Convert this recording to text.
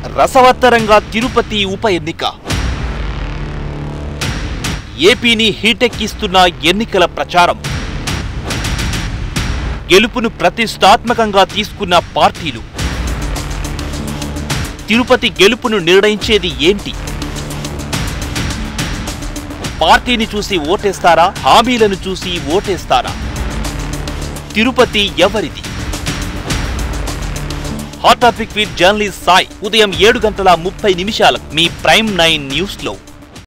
రసవత్తరంగా తిరుపతి ఉప ఎన్నిక ఏపీని హీటెక్కిస్తున్న ఎన్నికల ప్రచారం గెలుపును ప్రతిష్టాత్మకంగా తీసుకున్న పార్టీలు తిరుపతి గెలుపును నిర్ణయించేది ఏంటి పార్టీని చూసి ఓటేస్తారా హామీలను చూసి ఓటేస్తారా తిరుపతి ఎవరిది hot topic with journalist Sai ఉదయం ఏడు గంటల ముప్పై నిమిషాలకు మీ ప్రైమ్ నైన్ న్యూస్ లో